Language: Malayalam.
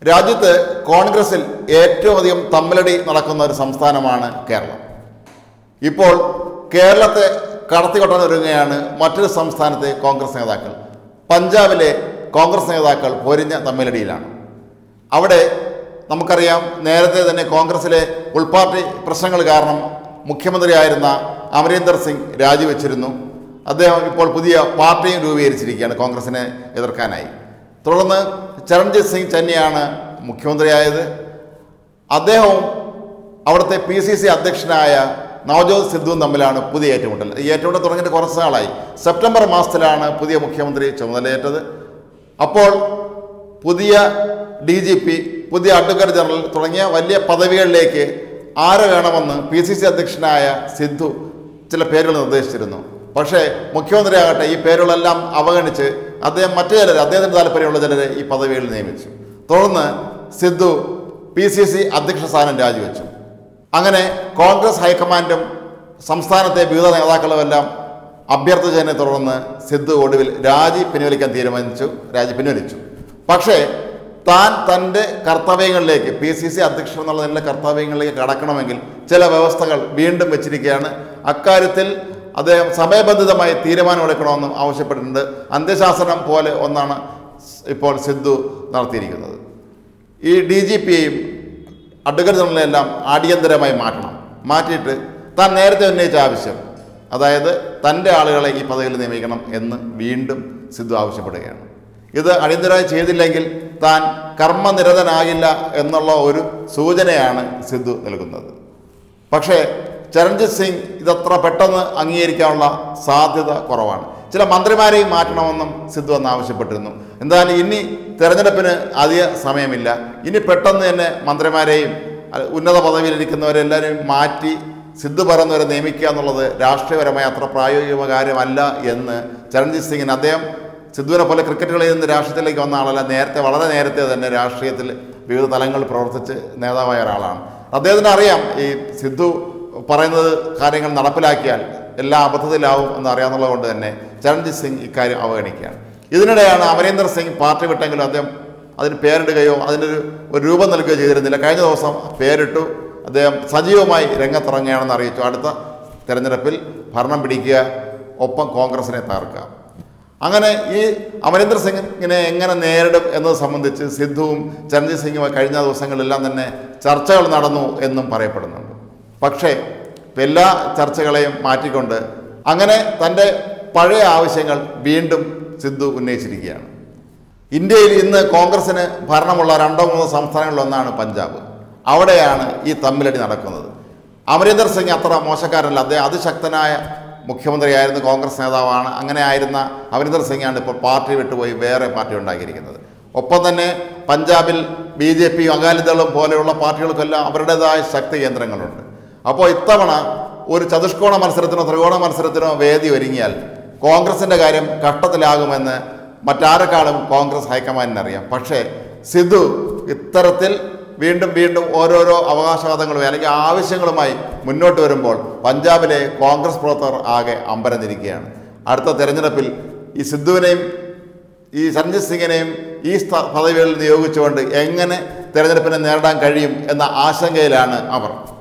രാജ്യത്ത് കോൺഗ്രസിൽ ഏറ്റവും അധികം തമ്മിലടി നടക്കുന്ന ഒരു സംസ്ഥാനമാണ് കേരളം ഇപ്പോൾ കേരളത്തെ കടത്തിക്കൊട്ടാൻ ഒരുങ്ങുകയാണ് മറ്റൊരു സംസ്ഥാനത്തെ കോൺഗ്രസ് നേതാക്കൾ പഞ്ചാബിലെ കോൺഗ്രസ് നേതാക്കൾ പൊരിഞ്ഞ തമ്മിലടിയിലാണ് അവിടെ നമുക്കറിയാം നേരത്തെ തന്നെ കോൺഗ്രസിലെ ഉൾപാർട്ടി പ്രശ്നങ്ങൾ കാരണം മുഖ്യമന്ത്രിയായിരുന്ന അമരീന്ദർ സിംഗ് രാജിവെച്ചിരുന്നു അദ്ദേഹം ഇപ്പോൾ പുതിയ പാർട്ടിയും രൂപീകരിച്ചിരിക്കുകയാണ് കോൺഗ്രസിനെ എതിർക്കാനായി തുടർന്ന് ചരൺജിത് സിംഗ് ചന്നിയാണ് മുഖ്യമന്ത്രിയായത് അദ്ദേഹവും അവിടുത്തെ പി സി സി അധ്യക്ഷനായ നവജോത് സിദ്ധുവും തമ്മിലാണ് പുതിയ ഏറ്റുമുട്ടൽ ഈ ഏറ്റുമുട്ടൽ തുടങ്ങിയിട്ട് കുറച്ച് നാളായി സെപ്റ്റംബർ മാസത്തിലാണ് പുതിയ മുഖ്യമന്ത്രി ചുമതലയേറ്റത് അപ്പോൾ പുതിയ ഡി ജി പി പുതിയ അഡ്വക്കേറ്റ് ജനറൽ തുടങ്ങിയ വലിയ പദവികളിലേക്ക് ആരെ വേണമെന്ന് പി സി സി അധ്യക്ഷനായ സിദ്ധു ചില പേരുകൾ നിർദ്ദേശിച്ചിരുന്നു പക്ഷേ മുഖ്യമന്ത്രിയാകട്ടെ ഈ പേരുകളെല്ലാം അവഗണിച്ച് അദ്ദേഹം മറ്റു ചിലർ അദ്ദേഹത്തിന് താല്പര്യമുള്ള ചിലരെ ഈ പദവികളിൽ നിയമിച്ചു തുടർന്ന് സിദ്ധു പി സി സി അധ്യക്ഷ സ്ഥാനം രാജിവെച്ചു അങ്ങനെ കോൺഗ്രസ് ഹൈക്കമാൻഡും സംസ്ഥാനത്തെ വിവിധ നേതാക്കളുമെല്ലാം അഭ്യർത്ഥിച്ചതിനെ തുടർന്ന് സിദ്ധു ഒടുവിൽ രാജി പിൻവലിക്കാൻ തീരുമാനിച്ചു രാജി പിൻവലിച്ചു പക്ഷേ താൻ തൻ്റെ കർത്തവ്യങ്ങളിലേക്ക് പി സി സി അധ്യക്ഷൻ എന്നുള്ള നിലയിലെ കർത്തവ്യങ്ങളിലേക്ക് കടക്കണമെങ്കിൽ ചില വ്യവസ്ഥകൾ വീണ്ടും വെച്ചിരിക്കുകയാണ് അക്കാര്യത്തിൽ അദ്ദേഹം സമയബന്ധിതമായി തീരുമാനമെടുക്കണമെന്നും ആവശ്യപ്പെട്ടിട്ടുണ്ട് അന്ത്യശാസനം പോലെ ഒന്നാണ് ഇപ്പോൾ സിദ്ധു നടത്തിയിരിക്കുന്നത് ഈ ഡി ജി പിയെയും അഡ്വക്കേറ്റ് ജനറലെല്ലാം അടിയന്തരമായി മാറ്റണം മാറ്റിയിട്ട് താൻ നേരത്തെ ഉന്നയിച്ച ആവശ്യം അതായത് തൻ്റെ ആളുകളെ ഈ പദവിയിൽ നിയമിക്കണം എന്ന് വീണ്ടും സിദ്ധു ആവശ്യപ്പെടുകയാണ് ഇത് അടിയന്തരമായി ചെയ്തില്ലെങ്കിൽ താൻ കർമ്മനിരതനാകില്ല എന്നുള്ള ഒരു സൂചനയാണ് സിദ്ധു നൽകുന്നത് പക്ഷേ ചരൺജിത് സിംഗ് ഇതത്ര പെട്ടെന്ന് അംഗീകരിക്കാനുള്ള സാധ്യത കുറവാണ് ചില മന്ത്രിമാരെയും മാറ്റണമെന്നും സിദ്ധു അന്ന് ആവശ്യപ്പെട്ടിരുന്നു എന്തായാലും ഇനി തെരഞ്ഞെടുപ്പിന് അധിക സമയമില്ല ഇനി പെട്ടെന്ന് തന്നെ മന്ത്രിമാരെയും അഹ് ഉന്നത പദവിയിലിരിക്കുന്നവരെല്ലാവരെയും മാറ്റി സിദ്ധു പറയുന്നവരെ നിയമിക്കുക എന്നുള്ളത് രാഷ്ട്രീയപരമായ അത്ര പ്രായോഗിക കാര്യമല്ല എന്ന് ചരൺജിത് സിംഗിന് അദ്ദേഹം സിദ്ധുവിനെ പോലെ ക്രിക്കറ്റ് കളിയിൽ നിന്ന് രാഷ്ട്രീയത്തിലേക്ക് വന്ന ആളല്ല നേരത്തെ വളരെ നേരത്തെ തന്നെ രാഷ്ട്രീയത്തിൽ വിവിധ തലങ്ങളിൽ പ്രവർത്തിച്ച് നേതാവായ ഒരാളാണ് അദ്ദേഹത്തിന് അറിയാം ഈ സിദ്ധു പറയുന്നത് കാര്യങ്ങൾ നടപ്പിലാക്കിയാൽ എല്ലാം അബദ്ധത്തിലാവും എന്ന് അറിയാവുന്നത് കൊണ്ട് തന്നെ ചരൺജിത് സിംഗ് ഇക്കാര്യം അവഗണിക്കുകയാണ് ഇതിനിടെയാണ് അമരീന്ദർ സിംഗ് പാർട്ടി വിട്ടെങ്കിലും അദ്ദേഹം അതിന് പേരിടുകയോ അതിനൊരു ഒരു രൂപം നൽകുകയോ ചെയ്തിരുന്നില്ല കഴിഞ്ഞ ദിവസം പേരിട്ടു അദ്ദേഹം സജീവമായി രംഗത്തിറങ്ങുകയാണെന്ന് അറിയിച്ചു അടുത്ത തെരഞ്ഞെടുപ്പിൽ ഭരണം പിടിക്കുക ഒപ്പം കോൺഗ്രസിനെ തകർക്കുക അങ്ങനെ ഈ അമരീന്ദർ സിംഗിനെ എങ്ങനെ നേരിടും എന്നത് സംബന്ധിച്ച് സിദ്ധുവും ചരൺജിത് സിംഗും കഴിഞ്ഞ ദിവസങ്ങളിലെല്ലാം തന്നെ ചർച്ചകൾ നടന്നു എന്നും പറയപ്പെടുന്നുണ്ട് പക്ഷേ എല്ലാ ചർച്ചകളെയും മാറ്റിക്കൊണ്ട് അങ്ങനെ തൻ്റെ പഴയ ആവശ്യങ്ങൾ വീണ്ടും സിദ്ധു ഉന്നയിച്ചിരിക്കുകയാണ് ഇന്ത്യയിൽ ഇന്ന് കോൺഗ്രസിന് ഭരണമുള്ള രണ്ടോ മൂന്നോ സംസ്ഥാനങ്ങളിലൊന്നാണ് പഞ്ചാബ് അവിടെയാണ് ഈ തമ്മിലടി നടക്കുന്നത് അമരീന്ദർ സിംഗ് അത്ര മോശക്കാരല്ല അദ്ദേഹം അതിശക്തനായ മുഖ്യമന്ത്രിയായിരുന്നു കോൺഗ്രസ് നേതാവാണ് അങ്ങനെ ആയിരുന്ന അമരീന്ദർ സിംഗാണ് ഇപ്പോൾ പാർട്ടി വിട്ടുപോയി വേറെ പാർട്ടി ഉണ്ടാക്കിയിരിക്കുന്നത് ഒപ്പം തന്നെ പഞ്ചാബിൽ ബി ജെ പി അകാലിദളും പോലെയുള്ള പാർട്ടികൾക്കെല്ലാം അവരുടേതായ ശക്തി കേന്ദ്രങ്ങളുണ്ട് അപ്പോൾ ഇത്തവണ ഒരു ചതുഷ്കോണ മത്സരത്തിനോ ത്രികോണ മത്സരത്തിനോ വേദി ഒരുങ്ങിയാൽ കോൺഗ്രസിൻ്റെ കാര്യം ഘട്ടത്തിലാകുമെന്ന് മറ്റാരെക്കാളും കോൺഗ്രസ് ഹൈക്കമാൻഡിന് അറിയാം പക്ഷേ സിദ്ധു ഇത്തരത്തിൽ വീണ്ടും വീണ്ടും ഓരോരോ അവകാശവാദങ്ങളും അല്ലെങ്കിൽ ആവശ്യങ്ങളുമായി മുന്നോട്ട് വരുമ്പോൾ പഞ്ചാബിലെ കോൺഗ്രസ് പ്രവർത്തകർ ആകെ അമ്പരന്നിരിക്കുകയാണ് അടുത്ത തെരഞ്ഞെടുപ്പിൽ ഈ സിദ്ധുവിനെയും ഈ സഞ്ജിത് സിംഗിനെയും ഈ സ്ഥ- പദവികളിൽ നിയോഗിച്ചുകൊണ്ട് എങ്ങനെ തെരഞ്ഞെടുപ്പിനെ നേരിടാൻ കഴിയും എന്ന ആശങ്കയിലാണ് അവർ